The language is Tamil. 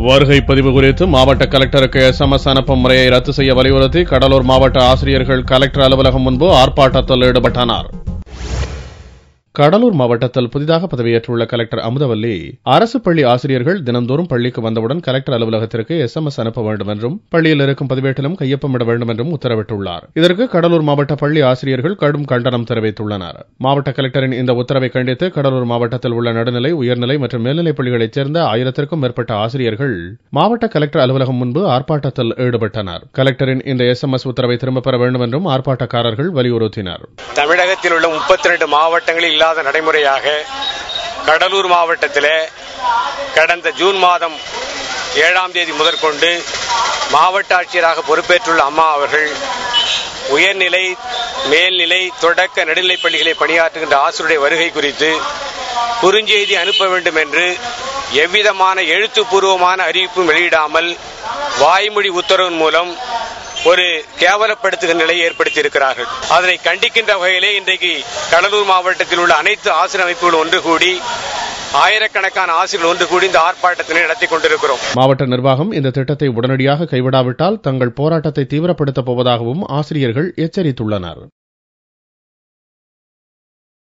வருகை பதிவு குறித்து மாவட்ட கலெக்டருக்கு எஸ்எம்எஸ் அனுப்பும் முறையை ரத்து செய்ய வலியுறுத்தி கடலூர் மாவட்ட ஆசிரியர்கள் கலெக்டர் அலுவலகம் முன்பு ஆர்ப்பாட்டத்தில் ஈடுபட்டனர் கடலூர் மாவட்டத்தில் புதிதாக பதவியேற்றுள்ள கலெக்டர் அமுதவல்லி அரசு பள்ளி ஆசிரியர்கள் தினந்தோறும் பள்ளிக்கு வந்தவுடன் கலெக்டர் அலுவலகத்திற்கு எஸ்எம்எஸ் அனுப்ப வேண்டும் என்றும் பள்ளியில் இருக்கும் பதிவேட்டிலும் கையொப்பமிட வேண்டும் என்றும் உத்தரவிட்டுள்ளார் இதற்கு கடலூர் மாவட்ட பள்ளி ஆசிரியர்கள் கடும் கண்டனம் தெரிவித்துள்ளனர் மாவட்ட கலெக்டரின் இந்த உத்தரவை கண்டித்து கடலூர் மாவட்டத்தில் உள்ள நடுநிலை உயர்நிலை மற்றும் மேல்நிலைப் பள்ளிகளைச் சேர்ந்த ஆயிரத்திற்கும் மேற்பட்ட ஆசிரியர்கள் மாவட்ட கலெக்டர் அலுவலகம் முன்பு ஆர்ப்பாட்டத்தில் ஈடுபட்டனர் கலெக்டரின் இந்த எஸ்எம்எஸ் உத்தரவை திரும்பப் பெற வேண்டும் என்றும் ஆர்ப்பாட்டக்காரர்கள் வலியுறுத்தினர் தமிழகத்தில் உள்ள முப்பத்தி ரெண்டு மாவட்டங்களில் இல்லாத நடைமுறையாக கடலூர் மாவட்டத்திலே கடந்த ஜூன் மாதம் ஏழாம் தேதி முதற்கொண்டு மாவட்ட ஆட்சியராக பொறுப்பேற்றுள்ள அம்மா அவர்கள் உயர்நிலை மேல்நிலை தொடக்க நடுநிலைப் பள்ளிகளை பணியாற்றுகின்ற ஆசிரியருடைய வருகை குறித்து குறுஞ்செய்தி அனுப்ப வேண்டும் என்று எவ்விதமான எழுத்துப்பூர்வமான அறிவிப்பும் வெளியிடாமல் வாய்மொழி உத்தரவின் மூலம் ஒரு கேவலப்படுத்துகிற நிலையை ஏற்படுத்தி இருக்கிறார்கள் அதனை கண்டிக்கின்ற வகையிலே இன்றைக்கு கடலூர் மாவட்டத்தில் உள்ள அனைத்து ஆசிரியர் அமைப்புகளும் ஒன்று கூடி ஆயிரக்கணக்கான ஆசிரியர்கள் ஒன்று கூடி இந்த ஆர்ப்பாட்டத்தினை நடத்தி கொண்டிருக்கிறோம் மாவட்ட நிர்வாகம் இந்த திட்டத்தை உடனடியாக கைவிடாவிட்டால் தங்கள் போராட்டத்தை தீவிரப்படுத்தப் போவதாகவும் ஆசிரியர்கள் எச்சரித்துள்ளனர்